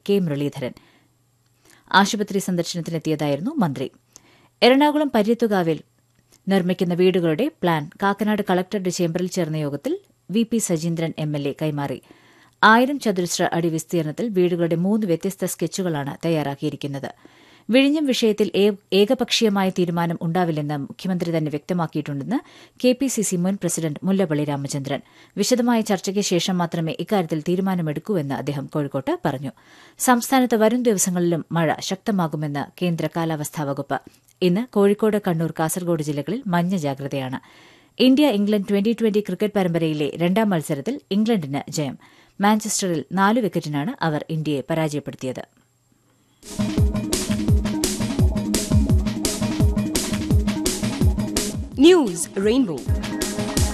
K Muraleedharan ആശുപത്രി സന്ദർശനത്തിനെത്തിയതായിരുന്നു മന്ത്രി എറണാകുളം പര്യത്തുകാവിൽ നിർമ്മിക്കുന്ന വീടുകളുടെ പ്ലാൻ കാക്കനാട് കളക്ടറുടെ ചേംബറിൽ ചേർന്ന യോഗത്തിൽ V P Sajeendran M L A കൈമാറി ആയിരം ചതുരശ്ര അടി വിസ്തീർണത്തിൽ വീടുകളുടെ മൂന്ന് വ്യത്യസ്ത സ്കെച്ചുകളാണ് തയ്യാറാക്കിയിരിക്കുന്നത് വിഴിഞ്ഞം വിഷയത്തിൽ ഏകപക്ഷീയമായ തീരുമാനം ഉണ്ടാവില്ലെന്ന് മുഖ്യമന്ത്രി തന്നെ വ്യക്തമാക്കിയിട്ടുണ്ടെന്ന് കെ പി സി സി മുൻ പ്രസിഡന്റ് മുല്ലപ്പള്ളി രാമചന്ദ്രൻ വിശദമായ ചർച്ചയ്ക്ക് ശേഷം മാത്രമേ ഇക്കാര്യത്തിൽ തീരുമാനമെടുക്കൂവെന്ന് അദ്ദേഹം കോഴിക്കോട്ട് പറഞ്ഞു സംസ്ഥാനത്ത് വരും ദിവസങ്ങളിലും മഴ ശക്തമാകുമെന്ന് കേന്ദ്ര കാലാവസ്ഥാ വകുപ്പ് ഇന്ന് കോഴിക്കോട് കണ്ണൂർ കാസർഗോഡ് ജില്ലകളിൽ മഞ്ഞ ജാഗ്രതയാണ് India England twenty twenty cricket പരമ്പരയിലെ രണ്ടാം മത്സരത്തിൽ ഇംഗ്ലണ്ടിന് ജയം മാഞ്ചസ്റ്ററിൽ നാല് വിക്കറ്റിനാണ് അവർ ഇന്ത്യയെ പരാജയപ്പെടുത്തിയത് News Rainbow.